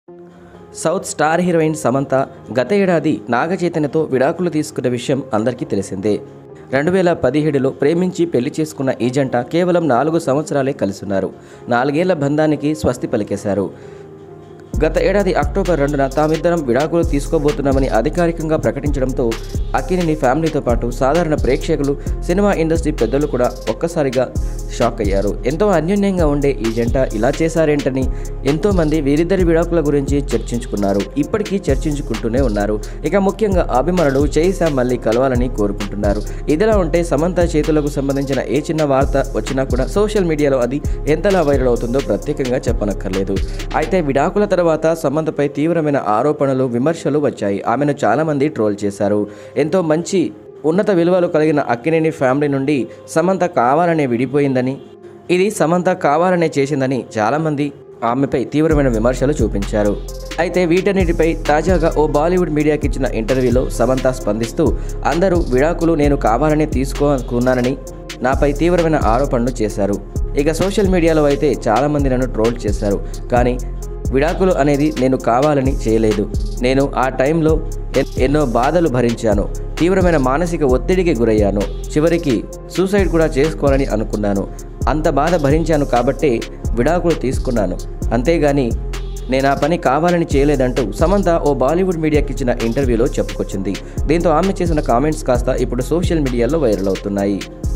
south star heroine Samantha గత ఏడాది నాగచైతన్యతో విడాకులు తీసుకున్న విషయం అందరికీ తెలిసిందే రెండు వేల పదిహేడులో ప్రేమించి పెళ్లి చేసుకున్న ఈ జంట కేవలం నాలుగు సంవత్సరాలే కలిసున్నారు నాలుగేళ్ల బంధానికి స్వస్తి పలికేశారు గత ఏడాది అక్టోబర్ రెండున తామిద్దరం విడాకులు తీసుకోబోతున్నామని అధికారికంగా ప్రకటించడంతో అక్కినేని ఫ్యామిలీతో పాటు సాధారణ ప్రేక్షకులు సినిమా ఇండస్ట్రీ పెద్దలు కూడా ఒక్కసారిగా షాక్ అయ్యారు ఎంతో అన్యోన్యంగా ఉండే ఈ జంట ఇలా చేశారేంటని ఎంతో మంది వీరిద్దరి విడాకుల గురించి చర్చించుకున్నారు ఇప్పటికీ చర్చించుకుంటూనే ఉన్నారు ఇక ముఖ్యంగా అభిమానులు చేయిసా మళ్ళీ కలవాలని కోరుకుంటున్నారు ఇదిలా ఉంటే సమంత చేతులకు సంబంధించిన ఏ చిన్న వార్త వచ్చినా కూడా సోషల్ మీడియాలో అది ఎంతలా వైరల్ అవుతుందో ప్రత్యేకంగా చెప్పనక్కర్లేదు అయితే విడాకుల తర్వాత సమంతపై తీవ్రమైన ఆరోపణలు విమర్శలు వచ్చాయి ఆమెను చాలామంది ట్రోల్ చేశారు ఎంతో మంచి ఉన్నత విలువలు కలిగిన అక్కినేని ఫ్యామిలీ నుండి సమంత కావాలనే విడిపోయిందని ఇది సమంత కావాలనే చేసిందని చాలామంది ఆమెపై తీవ్రమైన విమర్శలు చూపించారు అయితే వీటన్నిటిపై తాజాగా ఓ బాలీవుడ్ మీడియాకి ఇచ్చిన ఇంటర్వ్యూలో సమంత స్పందిస్తూ అందరూ విడాకులు నేను కావాలనే తీసుకోనుకున్నానని నాపై తీవ్రమైన ఆరోపణలు చేశారు ఇక సోషల్ మీడియాలో అయితే చాలామంది నన్ను ట్రోల్ చేశారు కానీ విడాకులు అనేది నేను కావాలని చేయలేదు నేను ఆ టైంలో ఎన్- ఎన్నో బాధలు భరించాను తీవ్రమైన మానసిక ఒత్తిడికి గురయ్యాను చివరికి సూసైడ్ కూడా చేసుకోవాలని అనుకున్నాను అంత బాధ భరించాను కాబట్టే విడాకులు తీసుకున్నాను అంతేగాని నేను ఆ పని కావాలని చేయలేదంటూ సమంత ఓ బాలీవుడ్ మీడియాకి ఇచ్చిన ఇంటర్వ్యూలో చెప్పుకొచ్చింది దీంతో ఆమె చేసిన కామెంట్స్ కాస్త ఇప్పుడు సోషల్ మీడియాలో వైరల్ అవుతున్నాయి